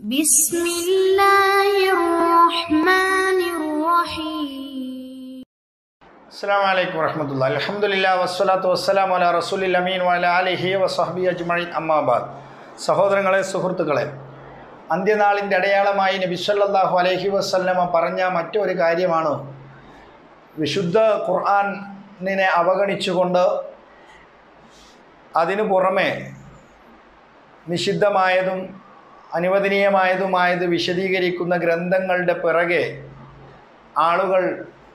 بسم الله الرحمن الرحيم അസ്സാം വലൈക്കും വറഹമത്തുള്ള അലഹമുല്ല വസ്സലാത്തു വസ്സലാം അല റസൂലിൽ അമീൻ വല അലിഹി വസഹബി അജ്മീൻ അമ്മാബാദ് സഹോദരങ്ങളെ സുഹൃത്തുക്കളെ അന്ത്യനാളിൻ്റെ അടയാളമായി നബി സല്ലല്ലാഹു അലൈഹി വസല്ലമ പറഞ്ഞ മറ്റൊരു കാര്യമാണ് വിശുദ്ധ ഖുർആനിനെ അവഗണിച്ചുകൊണ്ട് അതിനു പുറമെ നിഷിദ്ധമായതും അനുവദനീയമായതുമായത് വിശദീകരിക്കുന്ന ഗ്രന്ഥങ്ങളുടെ പിറകെ ആളുകൾ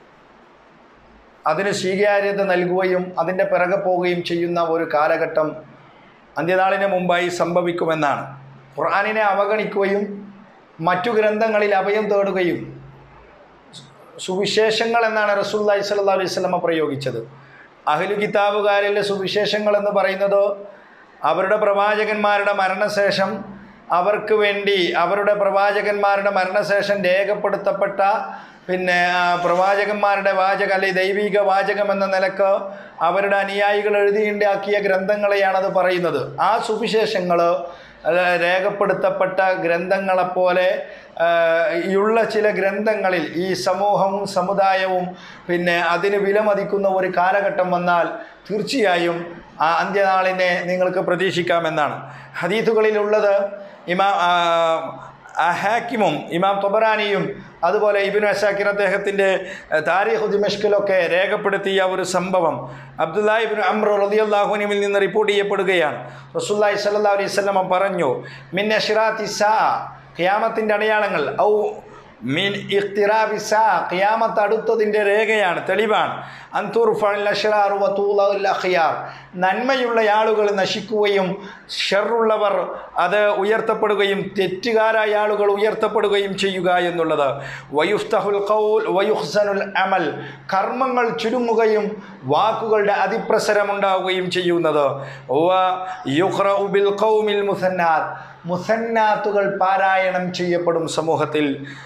അതിന് സ്വീകാര്യത നൽകുകയും അതിൻ്റെ പിറകെ പോവുകയും ചെയ്യുന്ന ഒരു കാലഘട്ടം അന്ത്യനാളിന് മുമ്പായി സംഭവിക്കുമെന്നാണ് ഖുർആാനിനെ അവഗണിക്കുകയും മറ്റു ഗ്രന്ഥങ്ങളിൽ അഭയം തേടുകയും സുവിശേഷങ്ങൾ എന്നാണ് റസൂല്ലായി സല്ലാ അലൈഹി സ്വലമ പ്രയോഗിച്ചത് അഹ്ലു കിതാബുകാരിലെ സുവിശേഷങ്ങൾ എന്ന് പറയുന്നത് അവരുടെ പ്രവാചകന്മാരുടെ മരണശേഷം അവർക്ക് വേണ്ടി അവരുടെ പ്രവാചകന്മാരുടെ മരണശേഷം രേഖപ്പെടുത്തപ്പെട്ട പിന്നെ ആ, പ്രവാചകന്മാരുടെ വാചകം അല്ലെങ്കിൽ ദൈവിക വാചകം എന്ന നിലക്ക് അവരുടെ അനുയായികൾ എഴുതിയുണ്ടാക്കിയ ഗ്രന്ഥങ്ങളെയാണത് പറയുന്നത് ആ സുവിശേഷങ്ങൾ രേഖപ്പെടുത്തപ്പെട്ട ഗ്രന്ഥങ്ങളെപ്പോലെ ആ, ഉള്ള ചില ഗ്രന്ഥങ്ങളിൽ ഈ സമൂഹവും സമുദായവും പിന്നെ അതിന് വിലമതിക്കുന്ന ഒരു കാലഘട്ടം വന്നാൽ തീർച്ചയായും ആ അന്ത്യനാളിനെ നിങ്ങൾക്ക് പ്രതീക്ഷിക്കാമെന്നാണ് ഹദീത്തുകളിലുള്ളത് ഇമാ ആ, ആ ഹാക്കിമും ഇമാം തൊബറാനിയും അതുപോലെ ഇബിൻ അഷാക്കിർ അദ്ദേഹത്തിൻ്റെ താരിഖ് ദിമഷ്കിലൊക്കെ രേഖപ്പെടുത്തിയ ഒരു സംഭവം അബ്ദുല്ലാ ഇബിൻ അമ്ര റളിയല്ലാഹുനിമിൽ നിന്ന് റിപ്പോർട്ട് ചെയ്യപ്പെടുകയാണ് റസൂല്ലായി സല്ലാ അലൈഹി സ്വലമ പറഞ്ഞു മിൻ അഷിറാത്തി സാ ഖിയാമത്തിൻ്റെ അടയാളങ്ങൾ ഔ മീൻ ഇഖ്തിറാബി സാ ഖിയാമത്ത് അടുത്തതിൻ്റെ രേഖയാണ് തെളിവാണ് അന്തൂർ ഫിയാർ നന്മയുള്ള ആളുകൾ നശിക്കുകയും ഷെറുള്ളവർ അത് ഉയർത്തപ്പെടുകയും തെറ്റുകാരായ ആളുകൾ ഉയർത്തപ്പെടുകയും ചെയ്യുക എന്നുള്ളത് വയുഫ്തഹുൽ ഖൗൽ വയുഹ്സനുൽ അമൽ കർമ്മങ്ങൾ ചുരുങ്ങുകയും വാക്കുകളുടെ അതിപ്രസരമുണ്ടാവുകയും ചെയ്യുന്നത് വ യുഖ്റഉ ബിൽ ഖൗമിൽ മുസന്നാത്ത് മുസന്നാത്തുകൾ പാരായണം ചെയ്യപ്പെടും സമൂഹത്തിൽ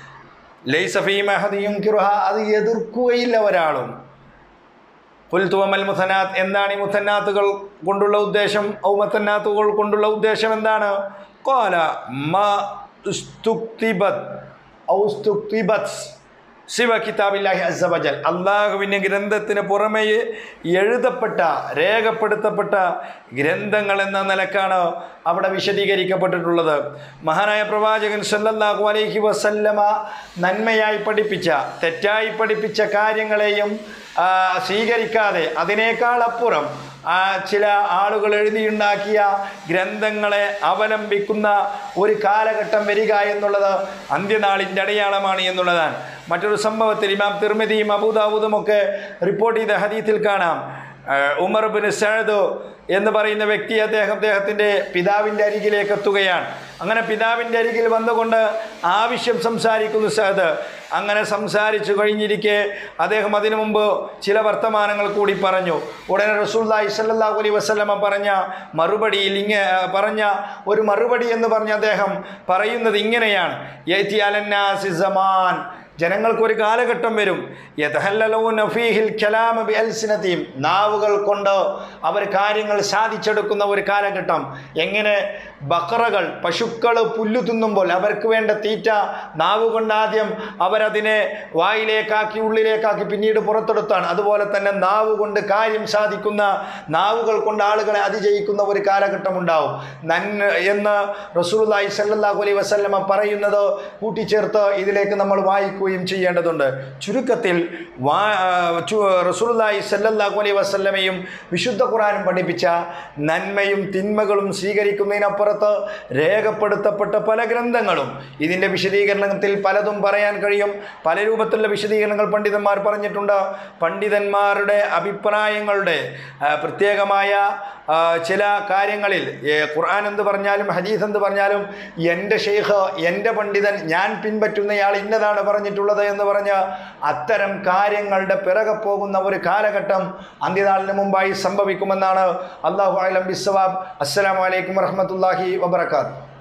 ലൈസഫി മഹദിയും കിറുഹ അത് എതിർക്കുകയില്ല ഒരാളും പുൽത്തുവമൽ മുസനാത്ത് എന്താണ് ഈ മുസന്നാത്തുകൾ കൊണ്ടുള്ള ഉദ്ദേശം ഔ മുസന്നാത്തുകൾ കൊണ്ടുള്ള ഉദ്ദേശം എന്താണ് കോല മ ഉസ്തുക്തിബത് ഔസ്തുക്തിബത് ശിവ കിതാബില്ലാഹി അസബജൽ അള്ളാഹുവിൻ്റെ ഗ്രന്ഥത്തിന് പുറമേ എഴുതപ്പെട്ട രേഖപ്പെടുത്തപ്പെട്ട ഗ്രന്ഥങ്ങൾ എന്ന നിലക്കാണ് അവിടെ വിശദീകരിക്കപ്പെട്ടിട്ടുള്ളത് മഹാനായ പ്രവാചകൻ സല്ലല്ലാഹു അലൈഹി വസല്ലമ നന്മയായി പഠിപ്പിച്ച തെറ്റായി പഠിപ്പിച്ച കാര്യങ്ങളെയും ആ, സ്വീകരിക്കാതെ അതിനേക്കാൾ അപ്പുറം ആ ചില ആളുകൾ എഴുതിയുണ്ടാക്കിയ ഗ്രന്ഥങ്ങളെ അവലംബിക്കുന്ന ഒരു കാലഘട്ടം വരിക എന്നുള്ളത് അന്ത്യനാളിൻ്റെ അടയാളമാണ് എന്നുള്ളതാണ് മറ്റൊരു സംഭവത്തിൽ ഇമാം തിർമിതിയും അബൂദാവൂദും ഒക്കെ റിപ്പോർട്ട് ചെയ്ത ഹദീത്തിൽ കാണാം ആ, ഉമർ ബിൻ സഅദ് എന്ന് പറയുന്ന വ്യക്തി അദ്ദേഹം അദ്ദേഹത്തിൻ്റെ പിതാവിൻ്റെ അരികിലേക്ക് എത്തുകയാണ് അങ്ങനെ പിതാവിൻ്റെ അരികിൽ വന്നുകൊണ്ട് ആവശ്യം സംസാരിക്കുന്നു സഅദ് അങ്ങനെ സംസാരിച്ചു കഴിഞ്ഞിരിക്കെ അദ്ദേഹം അതിനു മുമ്പ് ചില വർത്തമാനങ്ങൾ കൂടി പറഞ്ഞു ഉടനെ റസൂല്ലായി സല്ലല്ലാഹു അലൈഹി വസല്ലമ പറഞ്ഞ മറുപടിയിൽ ഇങ്ങ പറഞ്ഞ ഒരു മറുപടി എന്ന് പറഞ്ഞ അദ്ദേഹം പറയുന്നത് ഇങ്ങനെയാണ് യഅ്തി അലന്നാസി സമാൻ ജനങ്ങൾക്കൊരു കാലഘട്ടം വരും യതഹല്ലലൂന ഫീഹിൽ കലാമ ബിഅൽസിനതിഹിം നാവുകൾ കൊണ്ട് അവർ കാര്യങ്ങൾ സാധിച്ചെടുക്കുന്ന ഒരു കാലഘട്ടം എങ്ങനെ ബക്കറകൾ പശുക്കൾ പുല്ലു തിന്നുമ്പോൾ അവർക്ക് വേണ്ട തീറ്റ നാവ് കൊണ്ട് ആദ്യം അവരതിനെ വായിലേക്കാക്കി ഉള്ളിലേക്കാക്കി പിന്നീട് പുറത്തെടുത്താണ് അതുപോലെ തന്നെ നാവ് കൊണ്ട് കാര്യം സാധിക്കുന്ന നാവുകൾ കൊണ്ട് ആളുകളെ അതിജയിക്കുന്ന ഒരു കാലഘട്ടം ഉണ്ടാവും നന്മ എന്ന് റസൂലുള്ളാഹി സല്ലല്ലാഹു അലൈഹി വസല്ലമ പറയുന്നത് കൂട്ടിച്ചേർത്ത് ഇതിലേക്ക് നമ്മൾ വായിക്കുകയും ചെയ്യേണ്ടതുണ്ട് ചുരുക്കത്തിൽ വാ ചു- റസൂലുള്ളാഹി സല്ലല്ലാഹു അലൈഹി വസല്ലമയും വിശുദ്ധ ഖുർആനും പഠിപ്പിച്ച നന്മയും തിന്മകളും സ്വീകരിക്കുന്നതിനപ്പുറത്ത് രേഖപ്പെടുത്തപ്പെട്ട പല ഗ്രന്ഥങ്ങളും ഇതിൻ്റെ വിശദീകരണത്തിൽ പലതും പറയാൻ കഴിയും പല രൂപത്തിലുള്ള വിശദീകരണങ്ങൾ പണ്ഡിതന്മാർ പറഞ്ഞിട്ടുണ്ട് പണ്ഡിതന്മാരുടെ അഭിപ്രായങ്ങളുടെ ആ, പ്രത്യേകമായ ആ, ചില കാര്യങ്ങളിൽ ഏ, ഖുർആൻ എന്ന് പറഞ്ഞാലും ഹദീസ് എന്ന് പറഞ്ഞാലും എൻ്റെ ഷെയ്ഖ് എൻ്റെ പണ്ഡിതൻ ഞാൻ പിൻപറ്റുന്നയാൾ ഇന്നതാണ് പറഞ്ഞിട്ടുള്ളത് എന്ന് പറഞ്ഞ് അത്തരം കാര്യങ്ങളുടെ പിറകെ പോകുന്ന ഒരു കാലഘട്ടം അന്ത്യനാളിന് മുമ്പായി സംഭവിക്കുമെന്നാണ് അള്ളാഹു അലം ബിസ്വാബ് അസ്സലാമലൈക്കും വറഹമത്തല്ലാഹി വബർക്കാത്ത്